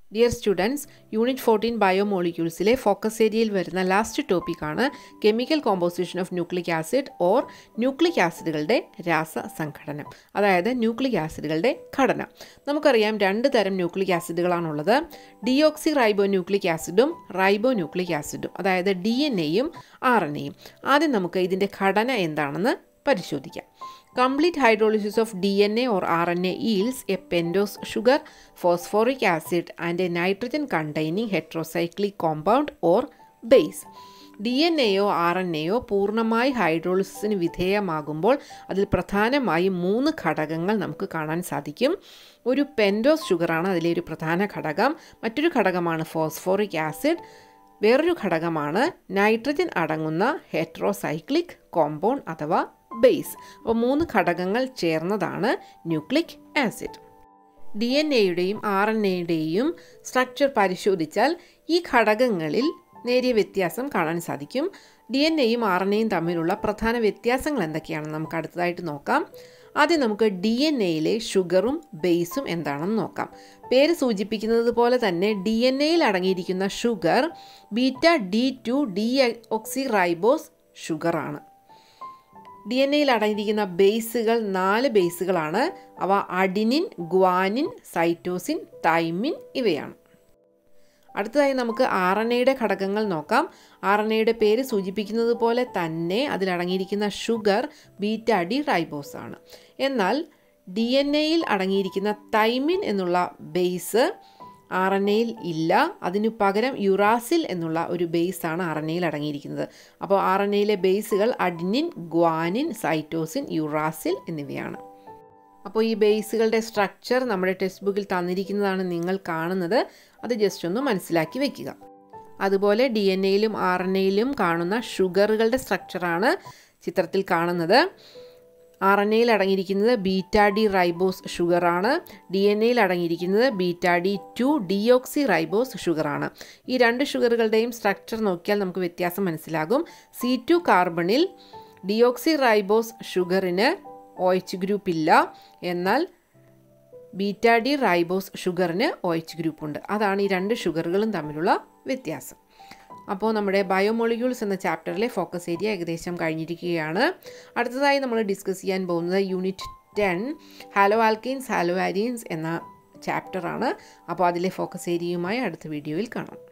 Dear students unit fourteen ബയോമോളിക്യൂൾസിലെ focus ഏരിയയിൽ വരുന്ന ലാസ്റ്റ് ടോപ്പിക്കാണ് chemical composition of nucleic acid or nucleic ആസിഡുകളുടെ രാസസംഘടനം അതായത് ന്യൂക്ലിക് ആസിഡുകളുടെ ഘടന നമുക്കറിയാം രണ്ട് തരം ന്യൂക്ലിക് ആസിഡുകളാണുള്ളത് ഡിയോക്സി റൈബോ ന്യൂക്ലിക് ആസിഡും റൈബോ ന്യൂക്ലിക് ആസിഡും അതായത് ഡി എൻ എയും ആർ എൻ എയും ആദ്യം നമുക്ക് ഇതിൻ്റെ ഘടന എന്താണെന്ന് പരിശോധിക്കാം Complete hydrolysis of DNA or RNA yields a pentose sugar, phosphoric acid, and a nitrogen containing heterocyclic compound or base. D N എയോ ആർ എൻ എയോ പൂർണ്ണമായി ഹൈഡ്രോളിസിന് വിധേയമാകുമ്പോൾ അതിൽ പ്രധാനമായും മൂന്ന് ഘടകങ്ങൾ നമുക്ക് കാണാൻ സാധിക്കും ഒരു പെൻഡോസ് ഷുഗറാണ് അതിലെ ഒരു പ്രധാന ഘടകം മറ്റൊരു ഘടകമാണ് ഫോസ്ഫോറിക് ആസിഡ് വേറൊരു ഘടകമാണ് നൈട്രജൻ അടങ്ങുന്ന ഹെട്രോസൈക്ലിക് കോമ്പൗണ്ട് അഥവാ ബേസ് അപ്പോൾ മൂന്ന് ഘടകങ്ങൾ ചേർന്നതാണ് ന്യൂക്ലിക് ആസിഡ് ഡി എൻ എയുടെയും ആർ എൻ എയുടെയും സ്ട്രക്ചർ പരിശോധിച്ചാൽ ഈ ഘടകങ്ങളിൽ നേരിയ വ്യത്യാസം കാണാൻ സാധിക്കും ഡി എൻ എയും ആർ എൻ എയും തമ്മിലുള്ള പ്രധാന വ്യത്യാസങ്ങൾ എന്തൊക്കെയാണെന്ന് നമുക്ക് അടുത്തതായിട്ട് നോക്കാം ആദ്യം നമുക്ക് ഡി എൻ എയിലെ ഷുഗറും ബേസും എന്താണെന്ന് നോക്കാം പേര് സൂചിപ്പിക്കുന്നത് പോലെ തന്നെ ഡി എൻ എയിൽ അടങ്ങിയിരിക്കുന്ന sugar beta D two deoxy ribose ഷുഗറാണ് ഡി എൻ എയിൽ അടങ്ങിയിരിക്കുന്ന ബേസുകൾ നാല് ബേസുകളാണ് അവ അഡിനിൻ ഗ്വാനിൻ സൈറ്റോസിൻ തൈമിൻ ഇവയാണ് അടുത്തതായി നമുക്ക് ആർ എൻ എയുടെ ഘടകങ്ങൾ നോക്കാം ആർ എൻ എയുടെ പേര് സൂചിപ്പിക്കുന്നത് പോലെ തന്നെ അതിലടങ്ങിയിരിക്കുന്ന ഷുഗർ ബീറ്റ ഡി റൈബോസ് ആണ് എന്നാൽ ഡി എൻ എയിൽ അടങ്ങിയിരിക്കുന്ന തൈമിൻ എന്നുള്ള ബേസ് ആർ എൻ എയിൽ ഇല്ല അതിനു പകരം യുറാസിൽ എന്നുള്ള ഒരു ബേസാണ് ആർ എൻ എയിൽ അടങ്ങിയിരിക്കുന്നത് അപ്പോൾ ആർ എൻ എയിലെ ബേസുകൾ അഡിനിൻ ഗ്വാനിൻ സൈറ്റോസിൻ യുറാസിൽ എന്നിവയാണ് അപ്പോൾ ഈ ബേസുകളുടെ സ്ട്രക്ചർ നമ്മുടെ ടെക്സ്റ്റ് ബുക്കിൽ തന്നിരിക്കുന്നതാണ് നിങ്ങൾ കാണുന്നത് അത് ജസ്റ്റ് ഒന്ന് മനസ്സിലാക്കി വെക്കുക അതുപോലെ ഡി എൻ എയിലും ആർ എൻ എയിലും കാണുന്ന ഷുഗറുകളുടെ സ്ട്രക്ചറാണ് ചിത്രത്തിൽ കാണുന്നത് ആർ എൻ എയിൽ അടങ്ങിയിരിക്കുന്നത് ബീറ്റ ഡി റൈബോസ് ഷുഗറാണ് ഡി എൻ എയിൽ അടങ്ങിയിരിക്കുന്നത് beta D two deoxy ribose ഷുഗറാണ് ഈ രണ്ട് ഷുഗറുകളുടെയും സ്ട്രക്ചർ നോക്കിയാൽ നമുക്ക് വ്യത്യാസം മനസ്സിലാകും സി ടു കാർബണിൽ ഡിയോക്സി റൈബോസ് ഷുഗറിന് ഒ എച്ച് ഗ്രൂപ്പ് ഇല്ല എന്നാൽ ബീറ്റ ഡി റൈബോസ് ഷുഗറിന് ഒ എച്ച് ഗ്രൂപ്പ് ഉണ്ട് അതാണ് ഈ രണ്ട് ഷുഗറുകളും തമ്മിലുള്ള വ്യത്യാസം അപ്പോൾ നമ്മുടെ ബയോമോളിക്യൂൾസ് എന്ന ചാപ്റ്ററിലെ ഫോക്കസ് ഏരിയ ഏകദേശം കഴിഞ്ഞിരിക്കുകയാണ് അടുത്തതായി നമ്മൾ ഡിസ്കസ് ചെയ്യാൻ പോകുന്നത് unit ten halo alkanes halo arenes എന്ന ചാപ്റ്ററാണ് അപ്പോൾ അതിലെ ഫോക്കസ് ഏരിയയുമായി അടുത്ത വീഡിയോയിൽ കാണാം